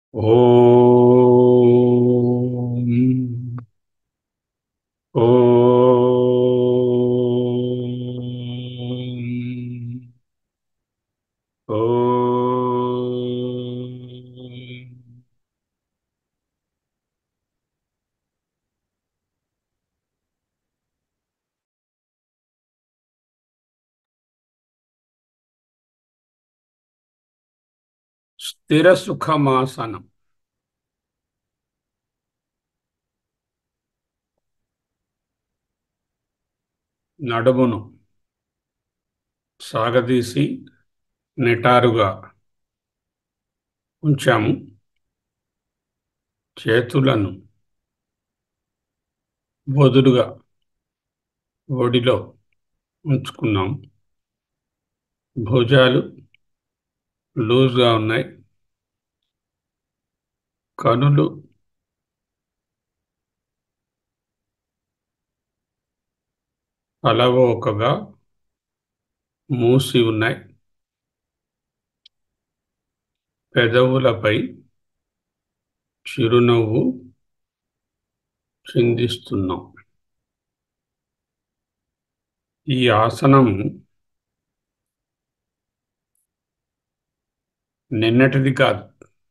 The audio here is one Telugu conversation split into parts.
ఓం ఓం ఓం స్థిర సుఖమాసనం నడుమును సాగదీసి నిటారుగా ఉంచాము చేతులను వదులుగా ఒడిలో ఉంచుకున్నాం భుజాలు లూజ్గా ఉన్నాయి కనులు అలవోకగా మూసి ఉన్నాయి పెదవులపై చిరునవ్వు చిందిస్తున్నాం ఈ ఆసనం నిన్నటిది కాదు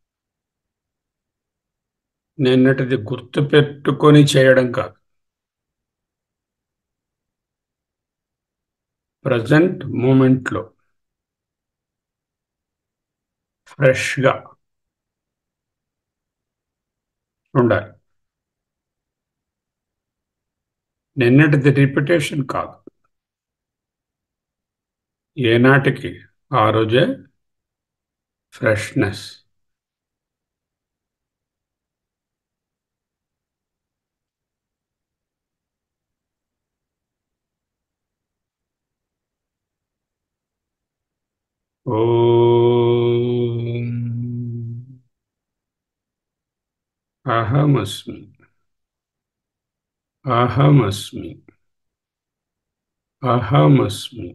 నిన్నటిది గుర్తు పెట్టుకొని చేయడం కాదు ప్రజెంట్ మూమెంట్లో ఫ్రెష్గా ఉండాలి నిన్నటిది రిపిటేషన్ కాదు ఏనాటికి ఆ రోజే ఫ్రెష్నెస్ ఓం అహమస్మి అహమస్మి అహమస్మి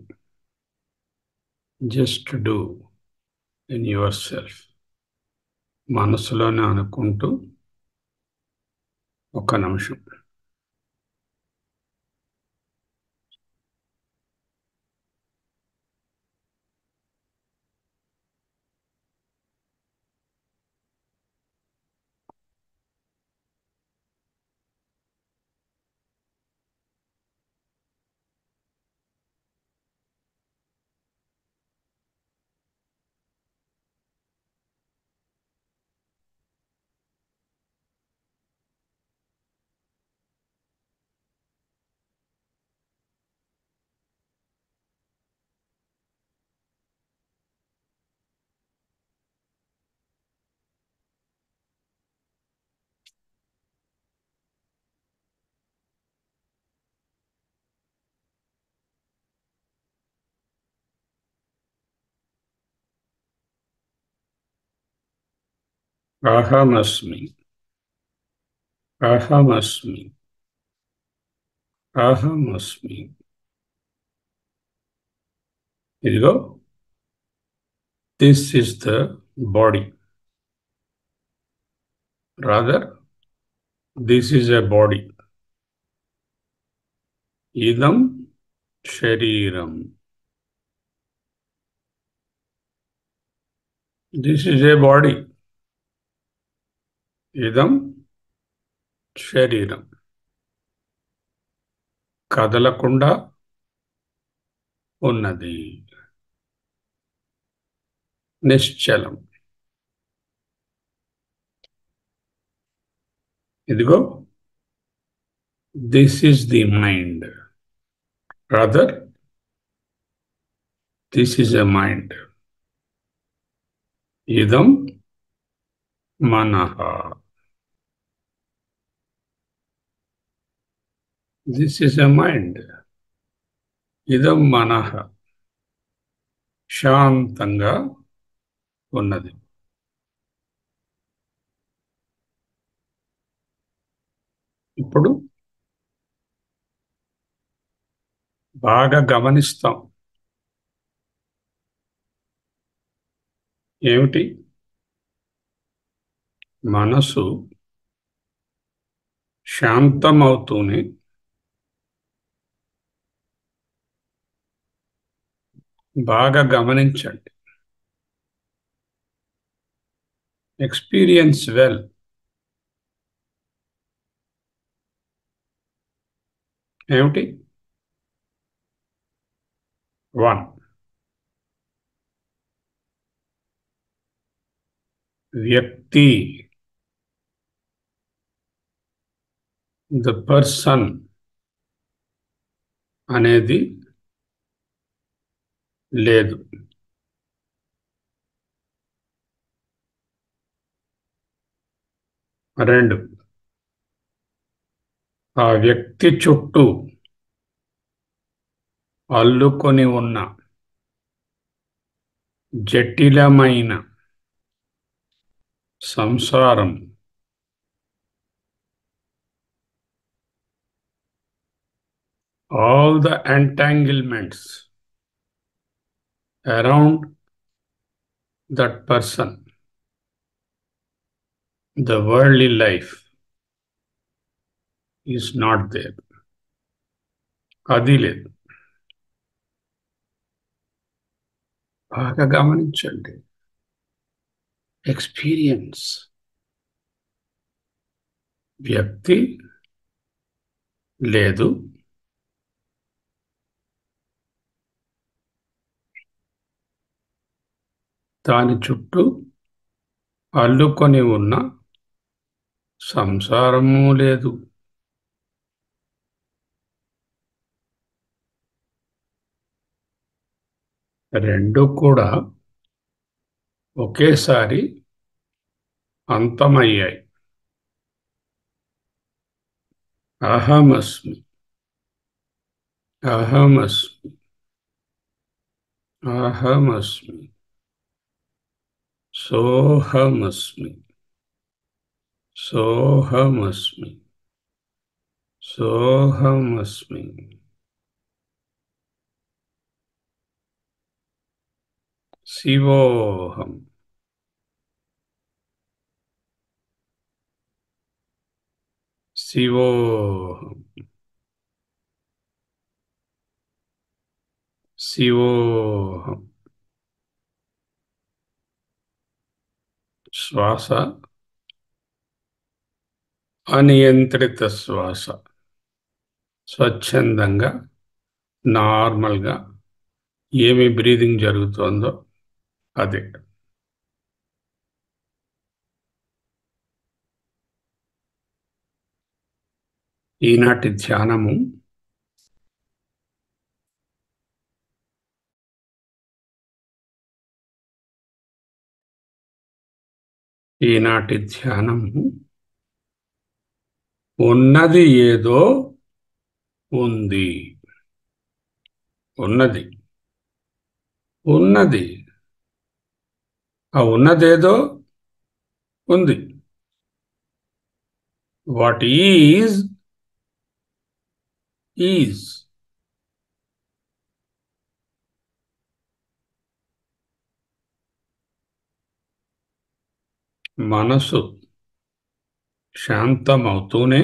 just do in yourself మనసులోనే అనుకుంటూ ఒక నిమిషం అహమస్మి అహమస్మి అహమస్మి ఇదిగో this is the body rather this is a body ఇదం శరీరం దిస్ ఈజ్ ఏ బాడీ ఇదం శరీరం కదలకుండా ఉన్నది నిశ్చలం ఇదిగో this is the mind rather this is a mind ఇదం మనః దిస్ ఈజ్ ఎ మైండ్ ఇదం మనః శాంతంగా ఉన్నది ఇప్పుడు బాగా గమనిస్తాం ఏమిటి మనసు శాంతమవుతూనే బాగా గమనించండి ఎక్స్పీరియన్స్ వెల్ ఏమిటి వన్ వ్యక్తి ద పర్సన్ అనేది లేదు రెండు ఆ వ్యక్తి చుట్టూ అల్లుకొని ఉన్న జటిలమైన సంసారం all the entanglements around that person, the worldly life is not there. అది లేదు బాగా గమనించండి ఎక్స్పీరియన్స్ వ్యక్తి లేదు దాని చుట్టూ అల్లుకొని ఉన్న సంసారము లేదు రెండు కూడా ఒకేసారి అంతమయ్యాయి అహమస్మి అహమస్మి అహమస్మి సోహమస్మి సోహమస్మి సోహమస్మి శివోహం శివోహం శివోహం శ్వాస అనియంత్రిత శ్వాస స్వచ్ఛందంగా నార్మల్గా ఏమి బ్రీదింగ్ జరుగుతోందో అదే ఈనాటి ధ్యానము ఈనాటి ధ్యానము ఉన్నది ఏదో ఉంది ఉన్నది ఉన్నది ఆ ఉన్నదేదో ఉంది వాట్ ఈజ్ ఈజ్ మనసు శాంతమవుతూనే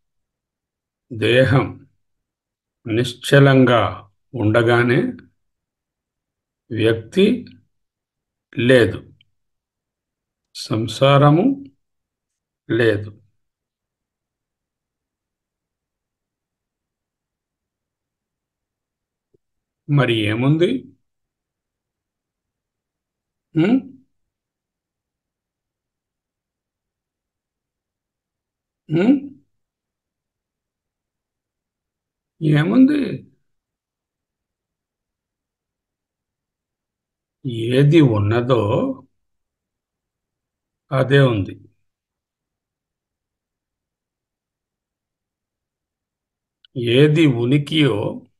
దేహం నిశ్చలంగా ఉండగానే వ్యక్తి లేదు సంసారము లేదు మరి ఏముంది ఉం? ఉం? ఏముంది ఏది ఉన్నదో అదే ఉంది ఏది ఉనికియో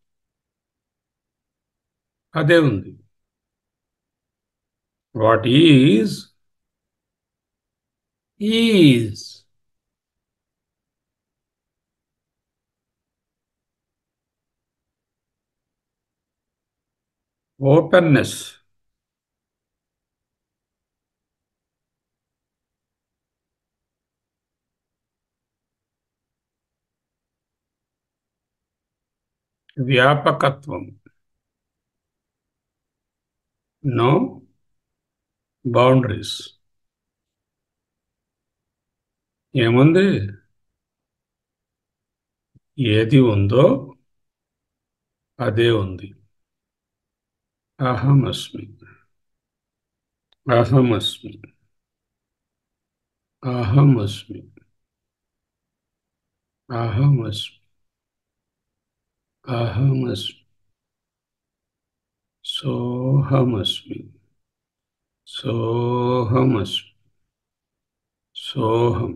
అదే ఉంది వాట్ ఈజ్ ఈజ్ ఓపెన్నెస్ వ్యాపకత్వం నో బౌండరీస్ ఏముంది ఏది ఉందో అదే ఉంది అహమస్మి అహమస్మి అహమస్మి అహమస్మి అహమస్మి సోహమస్మి సోహమస్మి సోహం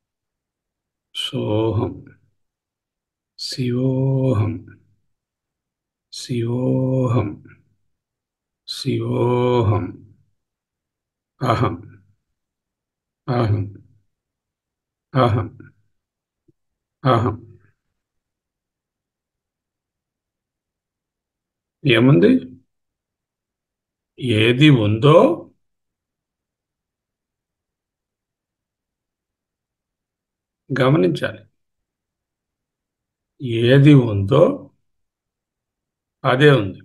సోహం శివోహం శివోహం శివోహం అహం అహం అహం అహం ఏముంది ఏది ఉందో గమనించాలి ఏది ఉందో అదే ఉంది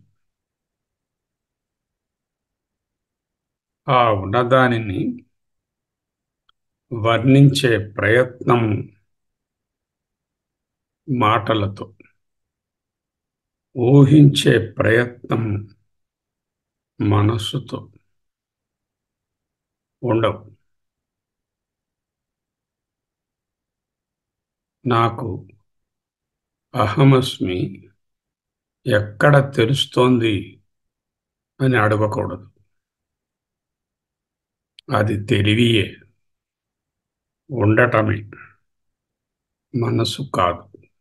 ఆ ఉన్నదానిని వర్ణించే ప్రయత్నం మాటలతో ఊహించే ప్రయత్నం మనస్సుతో ఉండవు నాకు అహమస్మి ఎక్కడ తెలుస్తోంది అని అడగకూడదు అది తెలివియే ఉండటమే మనసు కాదు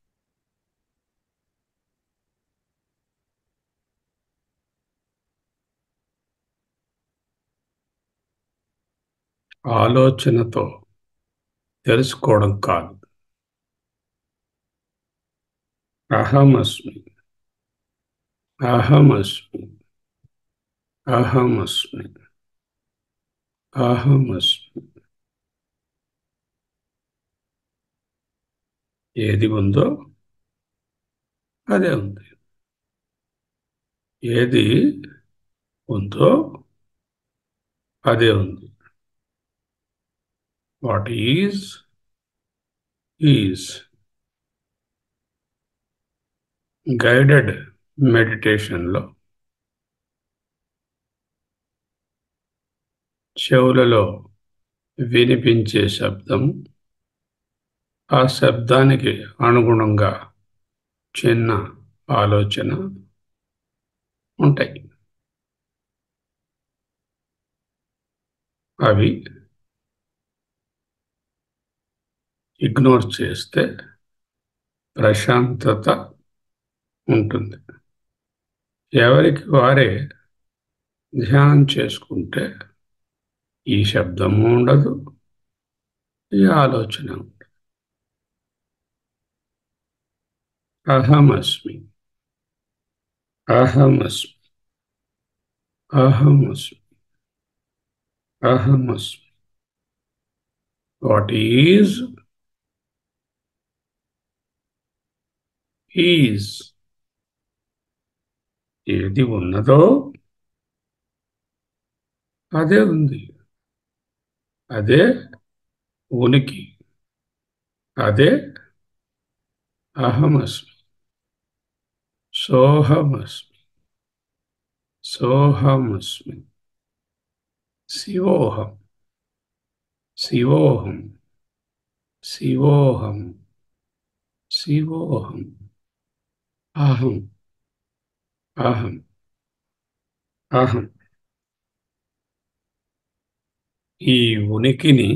ఆలోచనతో తెలుసుకోవడం కాదు అహమస్మి అహమస్మి అహమస్మి అహమస్మి ఏది ఉందో అదే ఉంది ఏది ఉందో అదే ఉంది వాట్ ఈజ్ ఈజ్ గైడెడ్ మెడిటేషన్లో చెవులలో వినిపించే శబ్దం ఆ శబ్దానికి అనుగుణంగా చిన్న ఆలోచన ఉంటాయి అవి ఇగ్నోర్ చేస్తే ప్రశాంతత ఉంటుంది ఎవరికి వారే ధ్యానం చేసుకుంటే ఈ శబ్దము ఉండదు ఈ ఆలోచన ఉండదు అహమస్మి అహమస్మి అహమస్మి అహమస్మి వాట్ ఈజ్ ఈజ్ ఏది ఉన్నదో అదే ఉంది అదే ఉనికి అదే అహమస్మి సోహమస్మి సోహమస్మి శివోహం శివోహం శివోహం శివోహం అహం అహం అహం ఈ ఉనికిని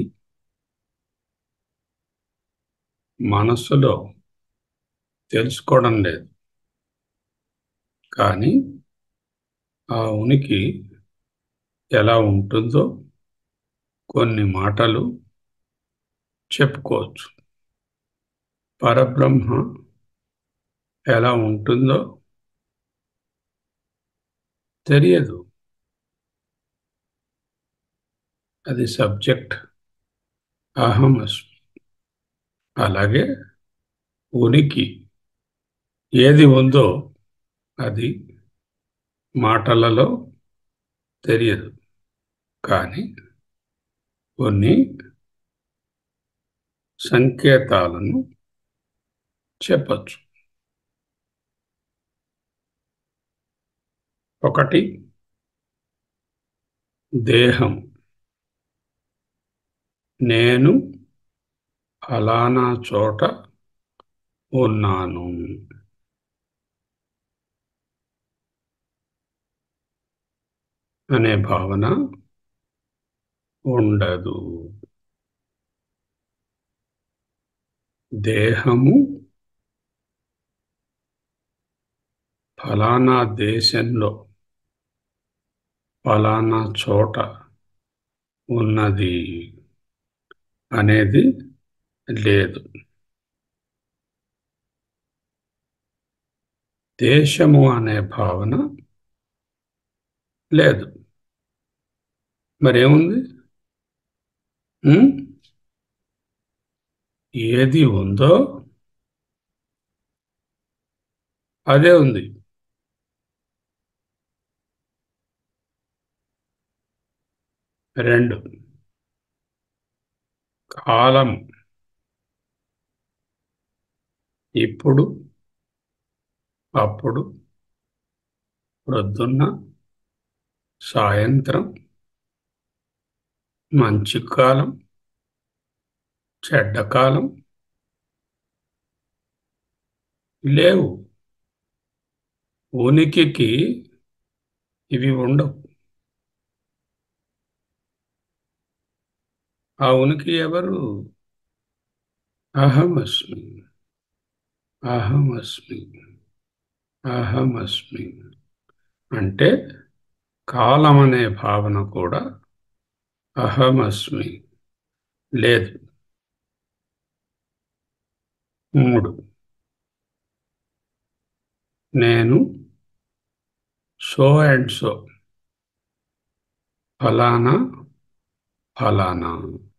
మనస్సులో తెలుసుకోవడం లేదు కానీ ఆ ఉనికి ఎలా ఉంటుందో కొన్ని మాటలు చెప్పుకోవచ్చు పరబ్రహ్మ ఎలా ఉంటుందో తెలియదు అది సబ్జెక్ట్ అహమస్మి అలాగే ఉనికి ఏది ఉందో అది మాటలలో తెలియదు కానీ కొన్ని సంకేతాలను చెప్పచ్చు ఒకటి దేహం నేను ఫలానా చోట ఉన్నాను అనే భావన ఉండదు దేహము ఫలానా దేశంలో ఫలానా చోట ఉన్నది అనేది లేదు దేశము అనే భావన లేదు మరేముంది ఉం? ఏది ఉందో అదే ఉంది రెండు కాలం ఇప్పుడు అప్పుడు ప్రొద్దున్న సాయంత్రం మంచి కాలం చెడ్డ కాలం లేవు ఉనికికి ఇవి ఉండవు ఆ ఉనికి ఎవరు అహమస్మి అహమస్మి అహమస్మి అంటే కాలం అనే భావన కూడా అహమస్మి లేదు మూడు నేను సో అండ్ సో ఫలానా ఫలానా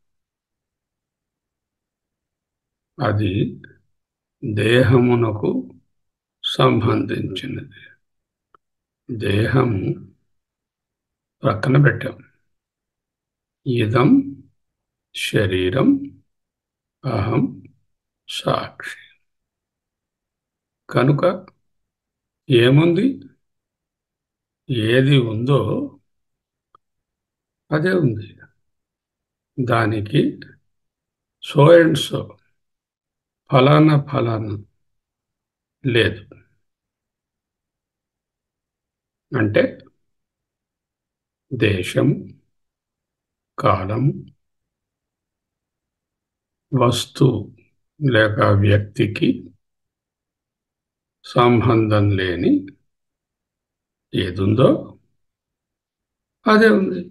అది దేహమునకు సంబంధించినది దేహము ప్రక్కన పెట్టాం ఇదం శరీరం అహం సాక్షి కనుక ఏముంది ఏది ఉందో అదే ఉంది దానికి సో అండ్ సో ఫలానా ఫలానా లేదు అంటే దేశం కాలం వస్తువు లేక వ్యక్తికి సంబంధం లేని ఏదుందో అదే ఉంది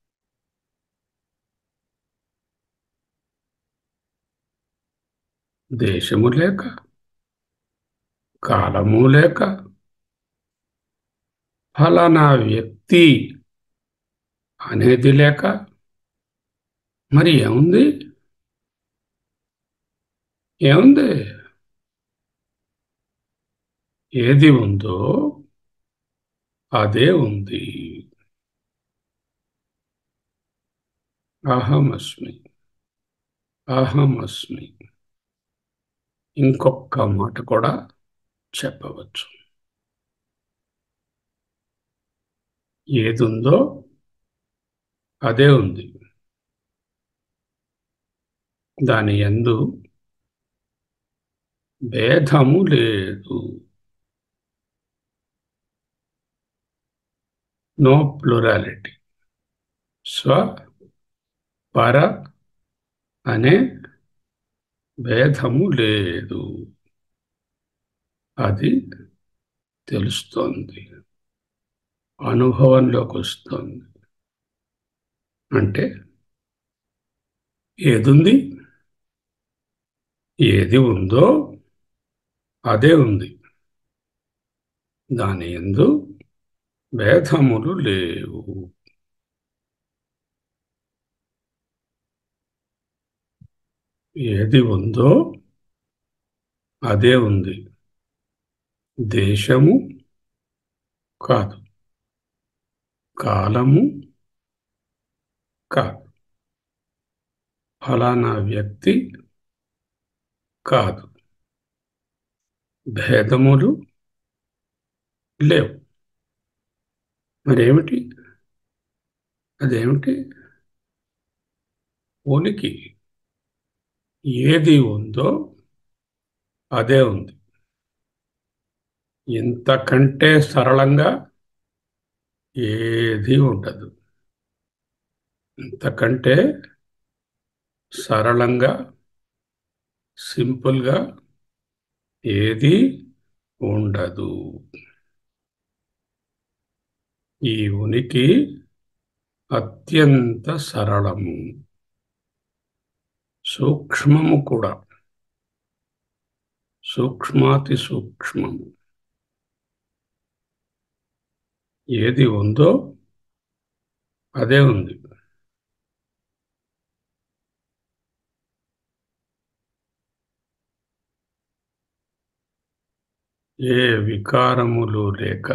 దేశము లేక కాలము లేక ఫలానా వ్యక్తి అనేది లేక మరి ఏముంది ఏముంది ఏది ఉందో అదే ఉంది అహమస్మి అహమస్మి ఇంకొక మాట కూడా చెప్పవచ్చు ఏదుందో అదే ఉంది దాని యందు భేదము లేదు నో ప్లూరాలిటీ స్వ పర అనే భేదము లేదు అది తెలుస్తోంది అనుభవంలోకి వస్తుంది అంటే ఏదుంది ఏది ఉందో అదే ఉంది దాని ఎందు భేదములు లేవు ఏది ఉందో అదే ఉంది దేశము కాదు కాలము కాదు ఫలానా వ్యక్తి కాదు భేదములు లేవు మరేమిటి అదేమిటి ఉనికి ఏది ఉందో అదే ఉంది ఇంతకంటే సరళంగా ఏది ఉండదు ఇంతకంటే సరళంగా సింపుల్గా ఏది ఉండదు ఈ ఉనికి అత్యంత సరళము సూక్ష్మము కూడా సూక్ష్మాతి సూక్ష్మము ఏది ఉందో అదే ఉంది ఏ వికారములు లేక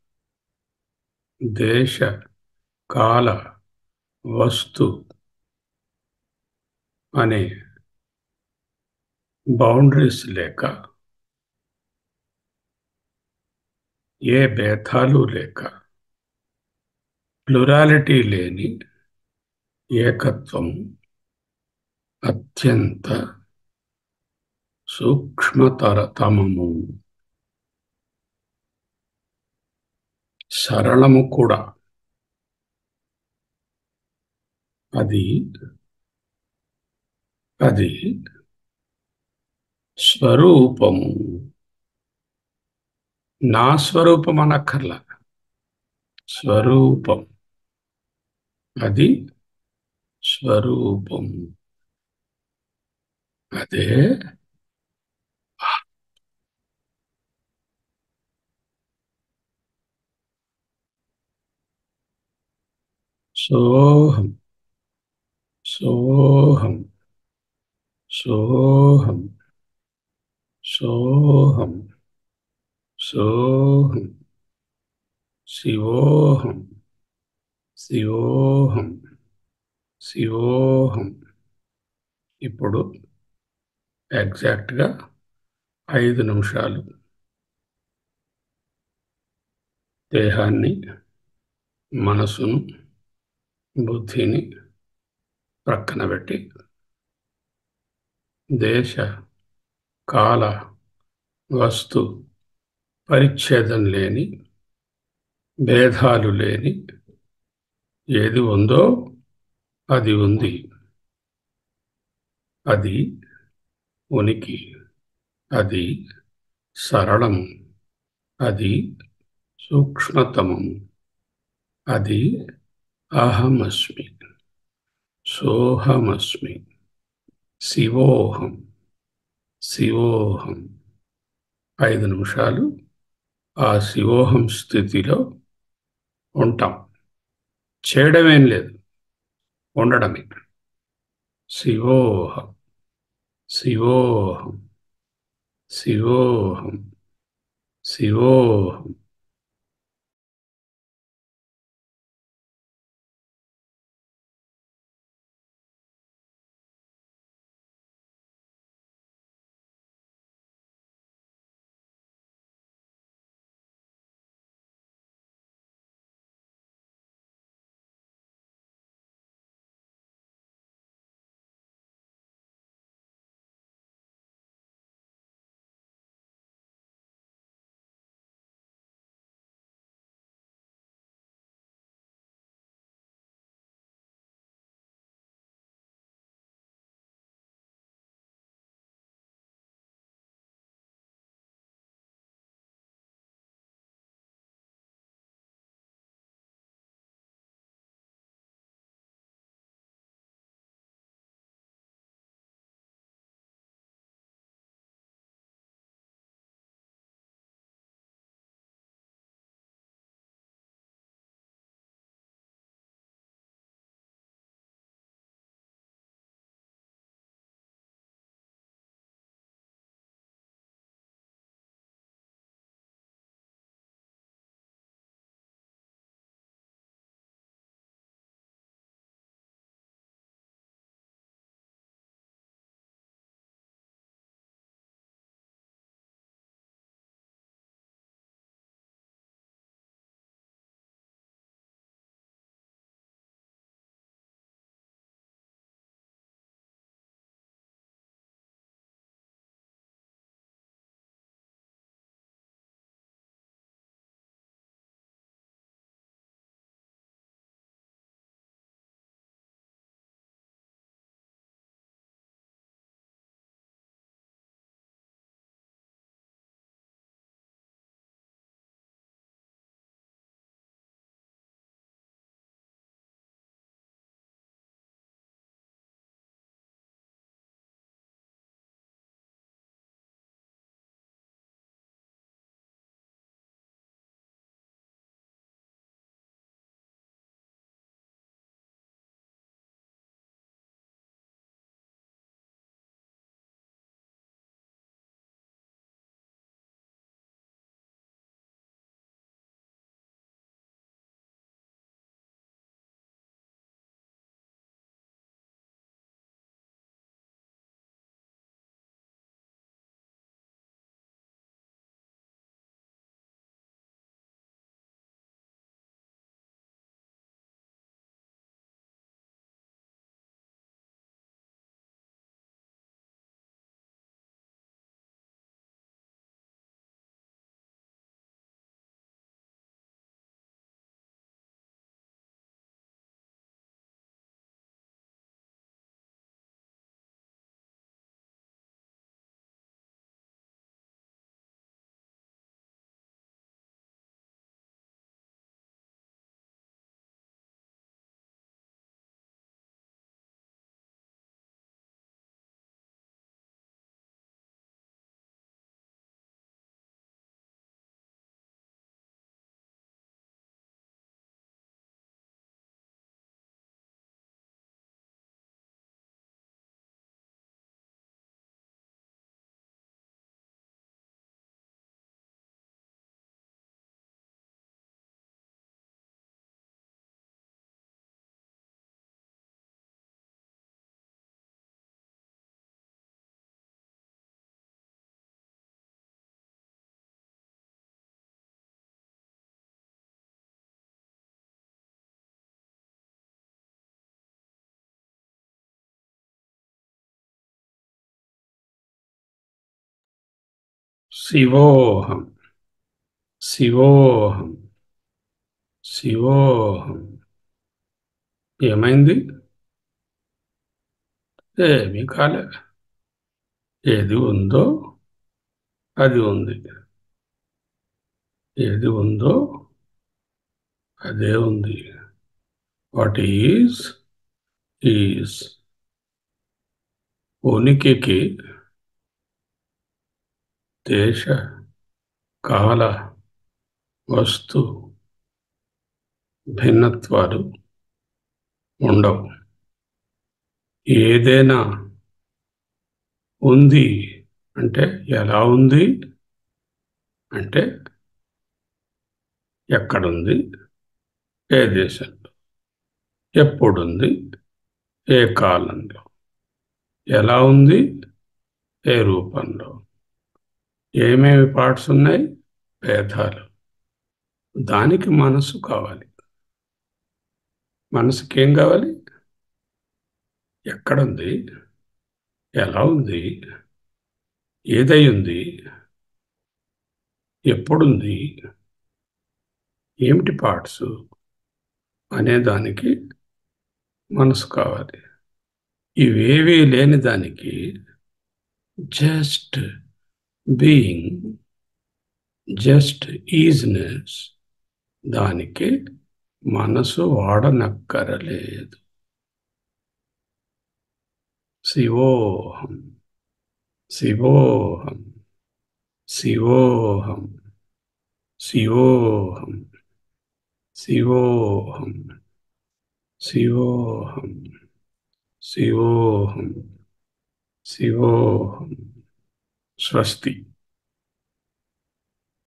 దేశ కాల వస్తు అనే బౌండరీస్ లేక ఏ భేదాలు లేక ప్లురాలిటీ లేని ఏకత్వం అత్యంత సూక్ష్మతరతమము సరళము కూడా అది అది స్వరూపము నా స్వరూపం అనక్కర్లా స్వరూపం అది స్వరూపం అదే సోహం సోహం సోహం సోహం సోహం శివోహం శివోహం శివోహం ఇప్పుడు ఎగ్జాక్ట్గా ఐదు నిమిషాలు దేహాన్ని మనసును బుద్ధిని ప్రక్కన పెట్టి దేశ కాల వస్తు పరిచ్ఛేదం లేని భేదాలు లేని ఏది ఉందో అది ఉంది అది ఉనికి అది సరళము అది సూక్ష్మతమము అది అహమస్మి సోహమస్మి శివోహం శివోహం ఐదు నిమిషాలు ఆ శివోహం స్థితిలో ఉంటాం చేయడమేం లేదు ఉండడమే శివోహం శివోహం శివోహం శివోహం శివోహం శివోహం శివోహం ఏమైంది ఏమీ కాలే ఏది ఉందో అది ఉంది ఏది ఉందో అదే ఉంది వాట్ ఈజ్ ఈజ్ ఉనికికి దేశ కాల వస్తు భిన్నత్వాలు ఉండవు ఏదైనా ఉంది అంటే ఎలా ఉంది అంటే ఎక్కడుంది ఏ దేశంలో ఎప్పుడుంది ఏ కాలంలో ఎలా ఉంది ఏ రూపంలో ఏమేమి పార్ట్స్ ఉన్నాయి భేదాలు దానికి మనసు కావాలి మనసుకి ఏం కావాలి ఎక్కడుంది ఎలా ఉంది ఏదై ఉంది ఎప్పుడుంది ఏమిటి పార్ట్స్ అనేదానికి మనసు కావాలి ఇవేవీ లేని దానికి జస్ట్ బీయింగ్ జస్ట్ ఈజ్నెస్ దానికి మనసు వాడనక్కరలేదు శివోహం శివోహం శివోహం శివోహం శివోహం శివోహం శివోహం శివోహం స్వస్తి